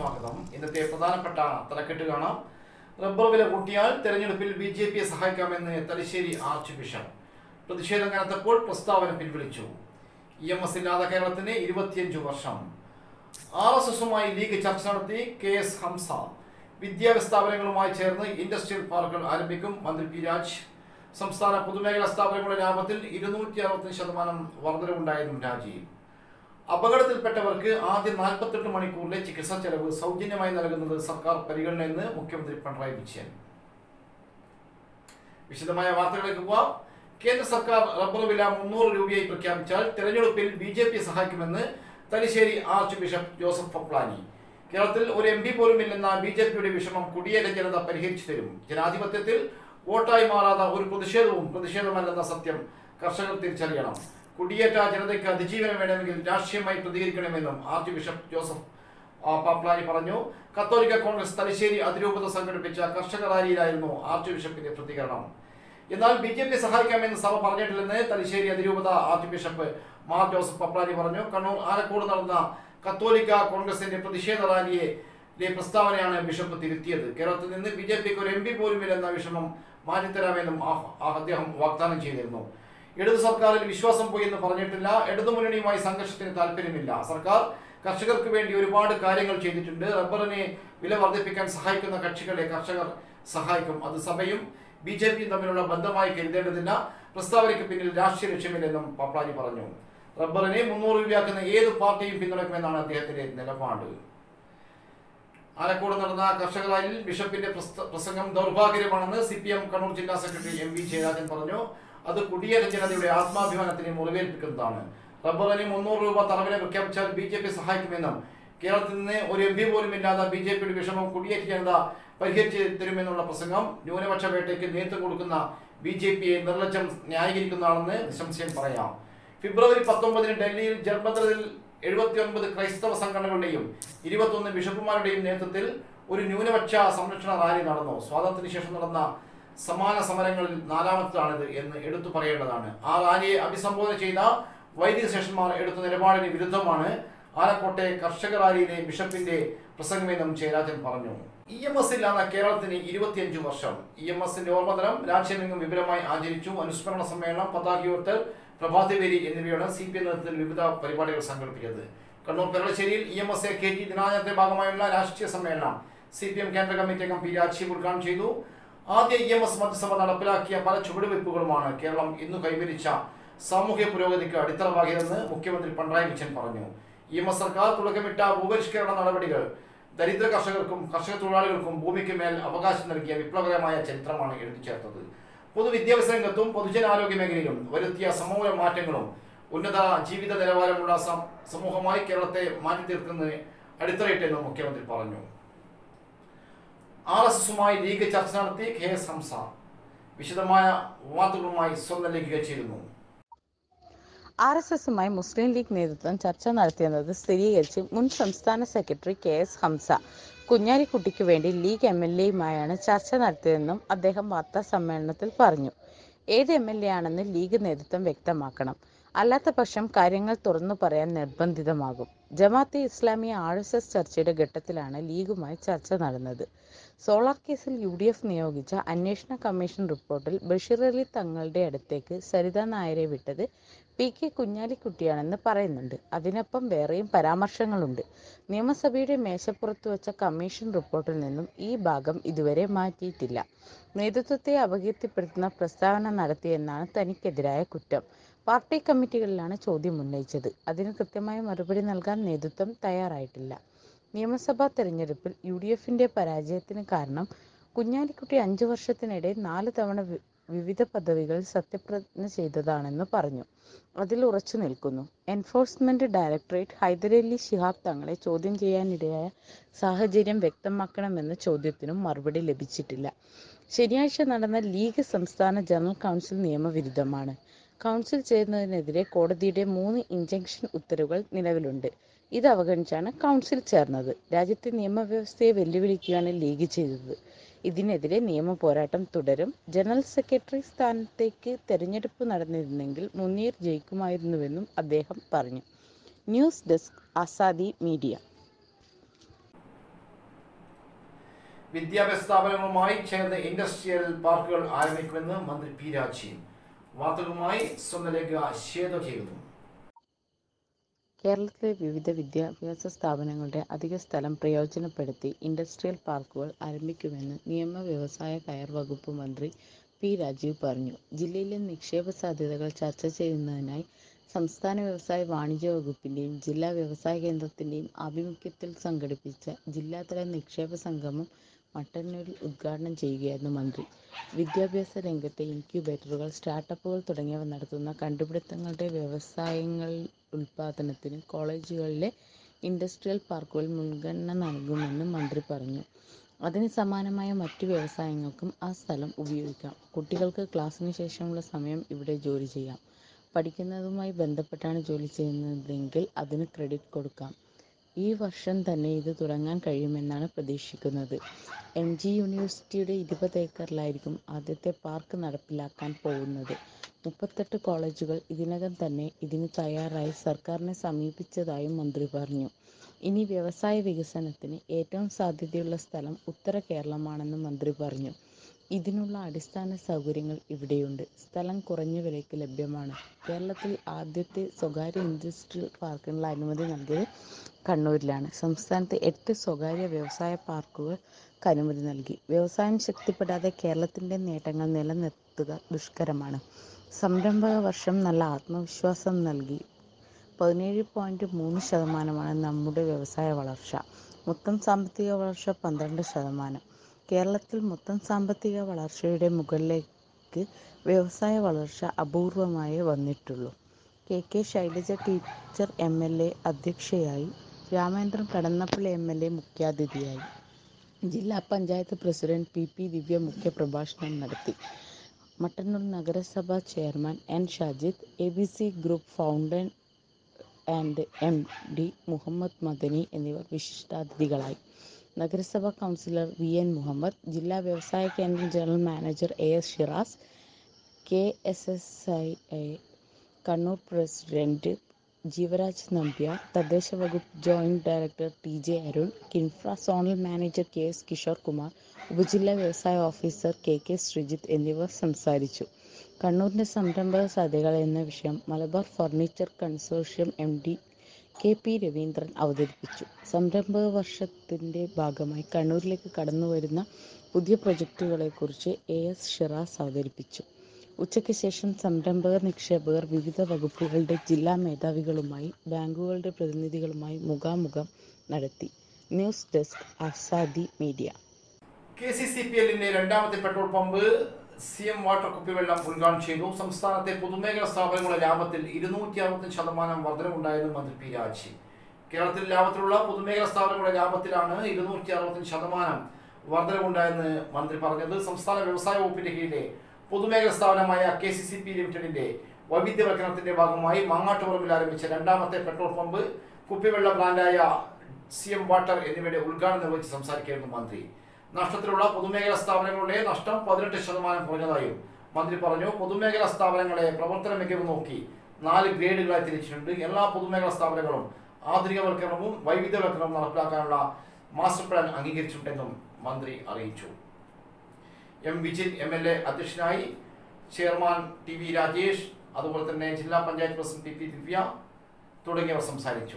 സ്വാഗതം ഇന്നത്തെ പ്രധാനപ്പെട്ട തലക്കെട്ട് കാണാം റബ്ബർ വില കൂട്ടിയാൽ തെരഞ്ഞെടുപ്പിൽ ബി ജെ പിയെ സഹായിക്കാമെന്ന് തലശ്ശേരി ആർച്ച് ബിഷപ്പ് പ്രതിഷേധം കനത്തപ്പോൾ പ്രസ്താവന പിൻവലിച്ചു ഇ എം എസ് ഇല്ലാത്ത കേരളത്തിന് ഇരുപത്തിയഞ്ചു വർഷം ആർ എസ് എസുമായി ലീഗ് ചർച്ച നടത്തി കെ എസ് ഹംസ വിദ്യാഭ്യാസ സ്ഥാപനങ്ങളുമായി ചേർന്ന് ഇൻഡസ്ട്രിയൽ പാർക്കുകൾ ആരംഭിക്കും മന്ത്രി പി രാജ് സംസ്ഥാന പൊതുമേഖലാ സ്ഥാപനങ്ങളുടെ ലാഭത്തിൽ ഇരുന്നൂറ്റി അറുപത്തഞ്ച് ശതമാനം വർധനവുണ്ടായതും രാജിയിൽ അപകടത്തിൽപ്പെട്ടവർക്ക് ആദ്യ നാൽപ്പത്തെട്ട് മണിക്കൂറിലെ ചികിത്സാ ചെലവ് സൗജന്യമായി നൽകുന്നത് സർക്കാർ പരിഗണനയെന്ന് മുഖ്യമന്ത്രി പിണറായി വിജയൻ വിശദമായ വാർത്തകളിലേക്ക് പോവാം കേന്ദ്ര സർക്കാർ റബ്ബർ വില മുന്നൂറ് രൂപയായി പ്രഖ്യാപിച്ചാൽ തെരഞ്ഞെടുപ്പിൽ ബി ജെ പി സഹായിക്കുമെന്ന് Thalassery archbishop Joseph Pamplany കേരളത്തിൽ ഒരു എം പി പോലും ഇല്ലെന്ന ബി ജെ പിയുടെ വിഷമം കുടിയേറ്റ ജനത പരിഹരിച്ചു തരും ജനാധിപത്യത്തിൽ വോട്ടായി മാറാത്ത ഒരു പ്രതിഷേധവും പ്രതിഷേധമല്ലെന്ന സത്യം കർഷകർ തിരിച്ചറിയണം കുടിയേറ്റ ജനതയ്ക്ക് അതിജീവനം വേണമെങ്കിൽ രാഷ്ട്രീയമായി പ്രതികരിക്കണമെന്നും ആർച്ച് ബിഷപ്പ് ജോസഫ് ആ, പാപ്ലാനി പറഞ്ഞു കത്തോലിക്ക കോൺഗ്രസ് തലശ്ശേരി അതിരൂപത സംഘടിപ്പിച്ച കർഷക റാലിയിലായിരുന്നു ആർച്ച് ബിഷപ്പിന്റെ പ്രതികരണം എന്നാൽ ബി ജെ പി സഹായിക്കാമെന്ന് സഭ പറഞ്ഞിട്ടില്ലെന്ന് തലശ്ശേരി അതിരൂപത archbishop Mar Joseph Pamplany പറഞ്ഞു കണ്ണൂർ ആലക്കോട് നടന്ന കത്തോലിക്ക കോൺഗ്രസിന്റെ പ്രതിഷേധ റാലിയെ ലെ പ്രസ്താവനയാണ് ബിഷപ്പ് തിരുത്തിയത് കേരളത്തിൽ നിന്ന് ബി ജെ പിക്ക് ഒരു എം പി പോലുമില്ലെന്ന വിഷമം മാറ്റിത്തരാമെന്നും ആ- ആ അദ്ദേഹം വാഗ്ദാനം ചെയ്തിരുന്നു ഇടതു സർക്കാരിൽ വിശ്വാസം പോയി എന്ന് പറഞ്ഞിട്ടില്ല ഇടതുമുന്നണിയുമായി സംഘർഷത്തിന് താല്പര്യമില്ല സർക്കാർ കർഷകർക്ക് വേണ്ടി ഒരുപാട് കാര്യങ്ങൾ ചെയ്തിട്ടുണ്ട് റബ്ബറിനെ വില വർദ്ധിപ്പിക്കാൻ സഹായിക്കുന്ന കക്ഷികളെ കർഷകർ സഹായിക്കും അത് സഭയും ബി ജെ പിയും തമ്മിലുള്ള ബന്ധമായി കരുതേണ്ടതില്ല പ്രസ്താവനയ്ക്ക് പിന്നിൽ രാഷ്ട്രീയ ലക്ഷ്യമില്ലെന്നും പപ്ലാനി പറഞ്ഞു റബ്ബറിനെ മുന്നൂറ് രൂപയാക്കുന്ന ഏത് പാർട്ടിയും പിന്തുണയ്ക്കുമെന്നാണ് അദ്ദേഹത്തിന്റെ നിലപാട് ആലക്കോട് നടന്ന കർഷക റാലിയിൽ ബിഷപ്പിന്റെ പ്രസ്ത- പ്രസംഗം ദൗർഭാഗ്യകരമാണെന്ന് സി പി എം കണ്ണൂർ ജില്ലാ സെക്രട്ടറി എം വി ജയരാജൻ പറഞ്ഞു അത് കുടിയേറ്റ ജനതയുടെ ആത്മാഭിമാനത്തിന് മുറിവേൽപ്പിക്കുന്നതാണ് റബ്ബറിന് മുന്നൂറ് രൂപ തറവില പ്രഖ്യാപിച്ചാൽ ബി ജെ പി സഹായിക്കുമെന്നും കേരളത്തിൽ നിന്ന് ഒരു എം പി പോലും ഇല്ലാത്ത ബി ജെ പിയുടെ വിഷമം കുടിയേറ്റ ജനത പരിഹരിച്ച് തരുമെന്നുള്ള പ്രസംഗം ന്യൂനപക്ഷ വേട്ടയ്ക്ക് നേതൃത്വം കൊടുക്കുന്ന ബി ജെ പിയെ നിർലജ്ജം ന്യായീകരിക്കുന്നതാണെന്ന് നിസ്സംശയം പറയാം ഫെബ്രുവരി പത്തൊമ്പതിന് ഡൽഹിയിൽ ജർമ്മദറിൽ എഴുപത്തിയൊൻപത് ക്രൈസ്തവ സംഘടനകളുടെയും ഇരുപത്തൊന്ന് ബിഷപ്പുമാരുടെയും നേതൃത്വത്തിൽ ഒരു ന്യൂനപക്ഷ സംരക്ഷണ റാലി നടന്നു സ്വാതന്ത്ര്യത്തിന് ശേഷം നടന്ന സമാന സമരങ്ങളിൽ നാലാമത്തേതാണിത് എന്ന് എടുത്തു പറയേണ്ടതാണ് ആ റാലിയെ അഭിസംബോധന ചെയ്ത വൈദിക ശേഷന്മാർ എടുത്ത നിലപാടിന് വിരുദ്ധമാണ് ആലക്കോട്ടെ കർഷക റാലിയിലെ ബിഷപ്പിന്റെ പ്രസംഗമെന്നും ജയരാജൻ പറഞ്ഞു ഇ എം എസ് ഇല്ലാത്ത കേരളത്തിന് ഇരുപത്തിയഞ്ചു വർഷം ഇ എം എസിന്റെ ഓർമ്മദിനം രാജ്യമെങ്ങും വിപുലമായി ആചരിച്ചു അനുസ്മരണ സമ്മേളനം പതാകയോർത്തൽ പ്രഭാതവേരി എന്നിവയാണ് സി പി എം നേതൃത്വത്തിൽ വിവിധ പരിപാടികൾ സംഘടിപ്പിച്ചത് കണ്ണൂർ പെരളശ്ശേരിയിൽ E M S A K G ദിനാചരണത്തിന്റെ ഭാഗമായുള്ള രാഷ്ട്രീയ സമ്മേളനം സി പി എം കേന്ദ്ര കമ്മിറ്റി അംഗം പി രാജീവ് ഉദ്ഘാടനം ചെയ്തു ആദ്യ ഇ എം എസ് മന്ത്രിസഭ നടപ്പിലാക്കിയ പല ചുവടുവയ്പ്പുകളുമാണ് കേരളം ഇന്ന് കൈവരിച്ച സാമൂഹ്യ പുരോഗതിക്ക് അടിത്തറവാകിയതെന്ന് മുഖ്യമന്ത്രി പിണറായി വിജയൻ പറഞ്ഞു ഇ എം എസ് സർക്കാർ തുടക്കമിട്ട ഭൂപരിഷ്കരണ നടപടികൾ ദരിദ്ര കർഷകർക്കും കർഷക തൊഴിലാളികൾക്കും ഭൂമിക്ക് മേൽ അവകാശം നൽകിയ വിപ്ലവകരമായ ചരിത്രമാണ് എഴുതി ചേർത്തത് പൊതുവിദ്യാഭ്യാസ രംഗത്തും പൊതുജനാരോഗ്യ മേഖലയിലും വരുത്തിയ സമൂല മാറ്റങ്ങളും ഉന്നത ജീവിത നിലവാരമുള്ള സം- സമൂഹമായി കേരളത്തെ മാറ്റി തീർക്കുന്നതിന് അടിത്തറയിട്ടെന്ന് മുഖ്യമന്ത്രി പറഞ്ഞു ആർ എസ് എസുമായി ലീഗ് ചർച്ച നടത്തി കെ എസ് ഹംസ വിശദമായ വാർത്തകളുമായി സ്വന്തം ലേഖിക ചേരുന്നു ആർ എസ് എസുമായി മുസ്ലിം ലീഗ് നേതൃത്വം ചർച്ച നടത്തിയെന്നത് സ്ഥിരീകരിച്ച് മുൻ സംസ്ഥാന സെക്രട്ടറി കെ എസ് ഹംസ കുഞ്ഞാലിക്കുട്ടിക്ക് വേണ്ടി ലീഗ് എം എൽ എയുമായാണ് ചർച്ച നടത്തിയതെന്നും അദ്ദേഹം വാർത്താ സമ്മേളനത്തിൽ പറഞ്ഞു ഏത് എം എൽ എ ആണെന്ന് ലീഗ് നേതൃത്വം വ്യക്തമാക്കണം അല്ലാത്ത പക്ഷം കാര്യങ്ങൾ തുറന്നു പറയാൻ നിർബന്ധിതമാകും Jamaat-e Islami R S S ചർച്ചയുടെ ഘട്ടത്തിലാണ് ലീഗുമായി ചർച്ച നടന്നത് സോളാർ കേസിൽ യു ഡി എഫ് നിയോഗിച്ച അന്വേഷണ കമ്മീഷൻ റിപ്പോർട്ടിൽ ബഷീർ അലി തങ്ങളുടെ അടുത്തേക്ക് സരിത നായരെ വിട്ടത് പി കെ കുഞ്ഞാലിക്കുട്ടിയാണെന്ന് പറയുന്നുണ്ട് അതിനൊപ്പം വേറെയും പരാമർശങ്ങളുണ്ട് നിയമസഭയുടെ മേശപ്പുറത്ത് വച്ച കമ്മീഷൻ റിപ്പോർട്ടിൽ നിന്നും ഈ ഭാഗം ഇതുവരെ മാറ്റിയിട്ടില്ല നേതൃത്വത്തെ അപകീർത്തിപ്പെടുത്തുന്ന പ്രസ്താവന നടത്തിയെന്നാണ് തനിക്കെതിരായ കുറ്റം പാർട്ടി കമ്മിറ്റികളിലാണ് ചോദ്യം ഉന്നയിച്ചത് അതിന് കൃത്യമായ മറുപടി നൽകാൻ നേതൃത്വം തയ്യാറായിട്ടില്ല നിയമസഭാ തെരഞ്ഞെടുപ്പിൽ യു ഡി എഫിന്റെ പരാജയത്തിന് കാരണം കുഞ്ഞാലിക്കുട്ടി അഞ്ചു വർഷത്തിനിടെ നാല് തവണ വി- വിവിധ പദവികളിൽ സത്യപ്രതിജ്ഞ ചെയ്തതാണെന്ന് പറഞ്ഞു അതിൽ ഉറച്ചു നിൽക്കുന്നു എൻഫോഴ്സ്മെന്റ് ഡയറക്ടറേറ്റ് ഹൈദരലി ശിഹാബ് തങ്ങളെ ചോദ്യം ചെയ്യാനിടയായ സാഹചര്യം വ്യക്തമാക്കണമെന്ന ചോദ്യത്തിനും മറുപടി ലഭിച്ചിട്ടില്ല ശനിയാഴ്ച നടന്ന ലീഗ് സംസ്ഥാന ജനറൽ കൗൺസിൽ നിയമവിരുദ്ധമാണ് കൗൺസിൽ ചേരുന്നതിനെതിരെ കോടതിയുടെ മൂന്ന് ഇഞ്ചക്ഷൻ ഉത്തരവുകൾ നിലവിലുണ്ട് ഇത് അവഗണിച്ചാണ് കൗൺസിൽ ചേർന്നത് രാജ്യത്തെ നിയമവ്യവസ്ഥയെ വെല്ലുവിളിക്കുകയാണ് ലീഗ് ചെയ്തത് ഇതിനെതിരെ നിയമ പോരാട്ടം തുടരും ജനറൽ സെക്രട്ടറി സ്ഥാനത്തേക്ക് തെരഞ്ഞെടുപ്പ് നടന്നിരുന്നെങ്കിൽ മുനീർ ജയിക്കുമായിരുന്നുവെന്നും അദ്ദേഹം പറഞ്ഞു ന്യൂസ് ഡെസ്ക് ആസാദി മീഡിയ വിദ്യാഭ്യാസ സ്ഥാപനങ്ങളുമായി ചേർന്ന് ഇൻഡസ്ട്രിയൽ പാർക്കുകൾ ആരംഭിക്കുമെന്ന് മന്ത്രി പി രാജീവ് വാർത്തകളുമായി സ്വന്തം ലേഖ ശ്വേത ചെയ്യുന്നു കേരളത്തിലെ വിവിധ വിദ്യാഭ്യാസ സ്ഥാപനങ്ങളുടെ അധിക സ്ഥലം പ്രയോജനപ്പെടുത്തി ഇൻഡസ്ട്രിയൽ പാർക്കുകൾ ആരംഭിക്കുമെന്ന് നിയമ വ്യവസായ കയർ വകുപ്പ് മന്ത്രി പി രാജീവ് പറഞ്ഞു ജില്ലയിലെ നിക്ഷേപ സാധ്യതകൾ ചർച്ച ചെയ്യുന്നതിനായി സംസ്ഥാന വ്യവസായ വാണിജ്യ വകുപ്പിന്റെയും ജില്ലാ വ്യവസായ കേന്ദ്രത്തിന്റെയും ആഭിമുഖ്യത്തിൽ സംഘടിപ്പിച്ച ജില്ലാതല നിക്ഷേപ സംഗമം മട്ടന്നൂരിൽ ഉദ്ഘാടനം ചെയ്യുകയായിരുന്നു മന്ത്രി വിദ്യാഭ്യാസ രംഗത്തെ ഇൻക്യുബേറ്ററുകൾ സ്റ്റാർട്ടപ്പുകൾ തുടങ്ങിയവ നടത്തുന്ന കണ്ടുപിടുത്തങ്ങളുടെ വ്യവസായങ്ങൾ ഉൽപ്പാദനത്തിന് കോളേജുകളിലെ ഇൻഡസ്ട്രിയൽ പാർക്കുകൾ മുൻഗണന നൽകുമെന്ന് മന്ത്രി പറഞ്ഞു അതിന് സമാനമായ മറ്റു വ്യവസായങ്ങൾക്കും ആ സ്ഥലം ഉപയോഗിക്കാം കുട്ടികൾക്ക് ക്ലാസ്സിന് ശേഷമുള്ള സമയം ഇവിടെ ജോലി ചെയ്യാം പഠിക്കുന്നതുമായി ബന്ധപ്പെട്ടാണ് ജോലി ചെയ്യുന്നതെങ്കിൽ അതിന് ക്രെഡിറ്റ് കൊടുക്കാം ഈ വർഷം തന്നെ ഇത് തുടങ്ങാൻ കഴിയുമെന്നാണ് പ്രതീക്ഷിക്കുന്നത് എം ജി യൂണിവേഴ്സിറ്റിയുടെ ഇരുപത് ഏക്കറിലായിരിക്കും ആദ്യത്തെ പാർക്ക് നടപ്പിലാക്കാൻ പോകുന്നത് മുപ്പത്തെട്ട് കോളേജുകൾ ഇതിനകം തന്നെ ഇതിന് തയ്യാറായി സർക്കാരിനെ സമീപിച്ചതായും മന്ത്രി പറഞ്ഞു ഇനി വ്യവസായ വികസനത്തിന് ഏറ്റവും സാധ്യതയുള്ള സ്ഥലം ഉത്തര കേരളമാണെന്ന് മന്ത്രി പറഞ്ഞു ഇതിനുള്ള അടിസ്ഥാന സൗകര്യങ്ങൾ ഇവിടെയുണ്ട് സ്ഥലം കുറഞ്ഞ വിലയ്ക്ക് ലഭ്യമാണ് കേരളത്തിൽ ആദ്യത്തെ സ്വകാര്യ ഇൻഡസ്ട്രിയൽ പാർക്കിനുള്ള അനുമതി നൽകിയത് കണ്ണൂരിലാണ് സംസ്ഥാനത്ത് എട്ട് സ്വകാര്യ വ്യവസായ പാർക്കുകൾക്ക് അനുമതി നൽകി വ്യവസായം ശക്തിപ്പെടാതെ കേരളത്തിന്റെ നേട്ടങ്ങൾ നിലനിർത്തുക ദുഷ്കരമാണ് സംരംഭക വർഷം നല്ല ആത്മവിശ്വാസം നൽകി പതിനേഴ് പോയിന്റ് മൂന്ന് ശതമാനമാണ് നമ്മുടെ വ്യവസായ വളർച്ച മൊത്തം സാമ്പത്തിക വളർച്ച പന്ത്രണ്ട് ശതമാനം കേരളത്തിൽ മൊത്തം സാമ്പത്തിക വളർച്ചയുടെ മുകളിലേക്ക് വ്യവസായ വളർച്ച അപൂർവമായേ വന്നിട്ടുള്ളൂ K K Shailaja teacher M L A അധ്യക്ഷയായി Ramachandran Kadannappally M L A മുഖ്യാതിഥിയായി ജില്ലാ panchayat president P P Divya മുഖ്യപ്രഭാഷണം നടത്തി മട്ടന്നൂർ നഗരസഭ chairman N Shajid A B C group founder and M D Muhammed Madani എന്നിവർ വിശിഷ്ടാതിഥികളായി നഗരസഭാ കൗൺസിലർ വി എൻ മുഹമ്മദ് ജില്ലാ വ്യവസായ കേന്ദ്രം general manager A S Shiraz K S S I A Kannur president Jeevaraj Nambiar തദ്ദേശ വകുപ്പ് joint director T J Arun KINFRA zonal manager K S Kishore Kumar ഉപജില്ലാ വ്യവസായ ഓഫീസർ കെ കെ ശ്രീജിത്ത് എന്നിവർ സംസാരിച്ചു കണ്ണൂരിന്റെ സംരംഭക സാധ്യതകൾ എന്ന വിഷയം Malabar furniture consortium M D K P Raveendran അവതരിപ്പിച്ചു സംരംഭക വർഷത്തിന്റെ ഭാഗമായി കണ്ണൂരിലേക്ക് കടന്നുവരുന്ന പുതിയ പ്രൊജക്ടുകളെക്കുറിച്ച് എ എസ് ഷിറാസ് അവതരിപ്പിച്ചു ഉച്ചയ്ക്ക് ശേഷം സംരംഭക നിക്ഷേപകർ വിവിധ വകുപ്പുകളുടെ ജില്ലാ മേധാവികളുമായി ബാങ്കുകളുടെ പ്രതിനിധികളുമായി മുഖാമുഖം നടത്തി news desk Azadi media K C C P എല്ലിന്റെ രണ്ടാമത്തെ petrol pump C M water കുപ്പിവെള്ളം ഉദ്ഘാടനം ചെയ്തു സംസ്ഥാനത്തെ പൊതുമേഖലാ സ്ഥാപനങ്ങളുടെ ലാഭത്തിൽ ഇരുന്നൂറ്റി അറുപത്തഞ്ച് ശതമാനം വർധനവുണ്ടായെന്ന് മന്ത്രി പി രാജീവ് കേരളത്തിൽ ലാഭത്തിലുള്ള പൊതുമേഖലാ സ്ഥാപനങ്ങളുടെ ലാഭത്തിലാണ് ഇരുന്നൂറ്റി അറുപത്തഞ്ച് ശതമാനം വർധനവുണ്ടായെന്ന് മന്ത്രി പറഞ്ഞത് സംസ്ഥാന വ്യവസായ വകുപ്പിന്റെ കീഴിലെ പൊതുമേഖലാ സ്ഥാപനമായ കെ സി സി പി ലിമിറ്റഡിന്റെ വൈവിധ്യവൽക്കരണത്തിന്റെ ഭാഗമായി മാങ്ങാട്ടുപുറമിൽ ആരംഭിച്ച രണ്ടാമത്തെ പെട്രോൾ പമ്പ് കുപ്പിവെള്ള ബ്രാൻഡായ സി എം വാട്ടർ എന്നിവയുടെ ഉദ്ഘാടനം നിർവഹിച്ച് സംസാരിക്കുകയായിരുന്നു മന്ത്രി നഷ്ടത്തിലുള്ള പൊതുമേഖലാ സ്ഥാപനങ്ങളുടെ നഷ്ടം പതിനെട്ട് ശതമാനം കുറഞ്ഞതായും മന്ത്രി പറഞ്ഞു പൊതുമേഖലാ സ്ഥാപനങ്ങളെ പ്രവർത്തന മികവ് നോക്കി നാല് ഗ്രേഡുകളായി തിരിച്ചിട്ടുണ്ട് എല്ലാ പൊതുമേഖലാ സ്ഥാപനങ്ങളും ആധുനികവൽക്കരണവും വൈവിധ്യവൽക്കരണവും നടപ്പിലാക്കാനുള്ള മാസ്റ്റർ പ്ലാൻ അംഗീകരിച്ചിട്ടുണ്ടെന്നും മന്ത്രി അറിയിച്ചു M Vijin M L A അധ്യക്ഷനായി ചെയർമാൻ ടി വി രാജേഷ് അതുപോലെ തന്നെ ജില്ലാ panchayat president T P Divya തുടങ്ങിയവർ സംസാരിച്ചു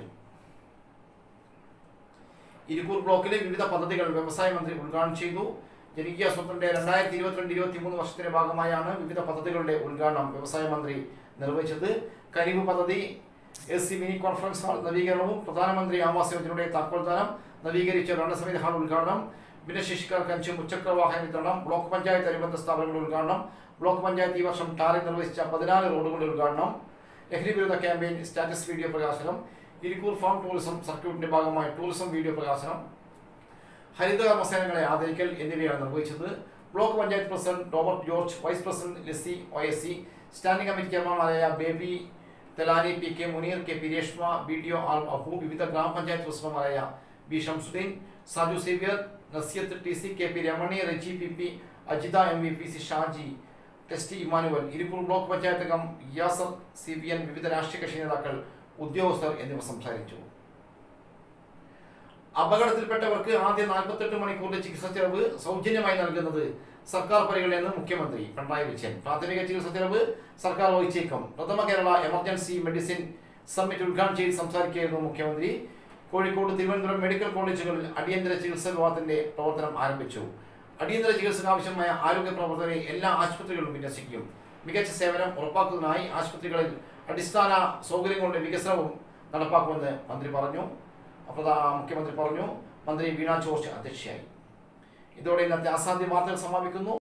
ഇരിക്കൂർ ബ്ലോക്കിലെ വിവിധ പദ്ധതികൾ വ്യവസായ മന്ത്രി ഉദ്ഘാടനം ചെയ്തു ജനകീയ സ്വത്തിന്റെ രണ്ടായിരത്തി ഇരുപത്തിരണ്ട് ഇരുപത്തി മൂന്ന് വർഷത്തിന്റെ ഭാഗമായാണ് വിവിധ പദ്ധതികളുടെ ഉദ്ഘാടനം വ്യവസായ മന്ത്രി നിർവഹിച്ചത് കനിവ് പദ്ധതി S C mini conference hall നവീകരണവും പ്രധാനമന്ത്രി ആവാസ് യോജനയുടെ താക്കോൽദാനം നവീകരിച്ച ഭരണസമിതി ഹാൾ ഉദ്ഘാടനം ഭിന്നശേഷിക്കാർക്ക് അഞ്ച് മുച്ചക്ര വാഹന വിതരണം ബ്ലോക്ക് പഞ്ചായത്ത് അനുബന്ധ സ്ഥാപനങ്ങളുടെ ഉദ്ഘാടനം ബ്ലോക്ക് പഞ്ചായത്ത് ഈ വർഷം ടാറിംഗ് നിർവഹിച്ച പതിനാല് റോഡുകളുടെ ഉദ്ഘാടനം ലഹരി വിരുദ്ധ ക്യാമ്പയിൻ സ്റ്റാറ്റസ് വീഡിയോ പ്രകാശനം ഇരിക്കൂർ ഫാം ടൂറിസം സർക്യൂട്ടിന്റെ ഭാഗമായി ടൂറിസം വീഡിയോ പ്രകാശനം ഹരിത കർമ്മസേനകളെ ആദരിക്കൽ എന്നിവയാണ് നിർവഹിച്ചത് block panchayat president Robert George vice president Lissy O S C standing committee ചെയർമാൻമാരായ Baby Thelani P K Muneer K P Reshma B D O R അഹു വിവിധ ഗ്രാമപഞ്ചായത്ത് പ്രസിഡന്റുമാരായ B Shamsudheen Saju Xavier Nasiyath T C K P Ramani Reji P P Ajitha M V P C Shaji Testy Emmanuel Irikkur block panchayat അംഗം Yasar C V N വിവിധ രാഷ്ട്രീയ കക്ഷി നേതാക്കൾ ഉദ്യോഗസ്ഥർ എന്നിവർ സംസാരിച്ചു അപകടത്തിൽപ്പെട്ടവർക്ക് ആദ്യ നാൽപ്പത്തെട്ട് മണിക്കൂറിന്റെ ചികിത്സ ചെലവ് സൗജന്യമായി നൽകുന്നത് സർക്കാർ പരിഗണനയെന്ന് മുഖ്യമന്ത്രി പിണറായി വിജയൻ പ്രാഥമിക ചികിത്സ ചെലവ് സർക്കാർ വഹിച്ചേക്കും പ്രഥമ കേരള എമർജൻസി മെഡിസിൻ സമ്മിറ്റ് ഉദ്ഘാടനം ചെയ്ത് സംസാരിക്കുകയായിരുന്നു മുഖ്യമന്ത്രി കോഴിക്കോട് തിരുവനന്തപുരം മെഡിക്കൽ കോളേജുകളിൽ അടിയന്തര ചികിത്സാ വിഭാഗത്തിന്റെ പ്രവർത്തനം ആരംഭിച്ചു അടിയന്തര ചികിത്സയ്ക്ക് ആവശ്യമായ ആരോഗ്യ പ്രവർത്തകരെ എല്ലാ ആശുപത്രികളിലും വിന്യസിക്കും മികച്ച സേവനം ഉറപ്പാക്കുന്നതിനായി ആശുപത്രികളിൽ അടിസ്ഥാന സൗകര്യങ്ങളുടെ വികസനവും നടപ്പാക്കുമെന്ന് മന്ത്രി പറഞ്ഞു അപ്പോൾ മുഖ്യമന്ത്രി പറഞ്ഞു മന്ത്രി വീണ ജോർജ് അധ്യക്ഷയായി ഇതോടെ ഇന്നത്തെ അസാധ്യ വാർത്തകൾ സമാപിക്കുന്നു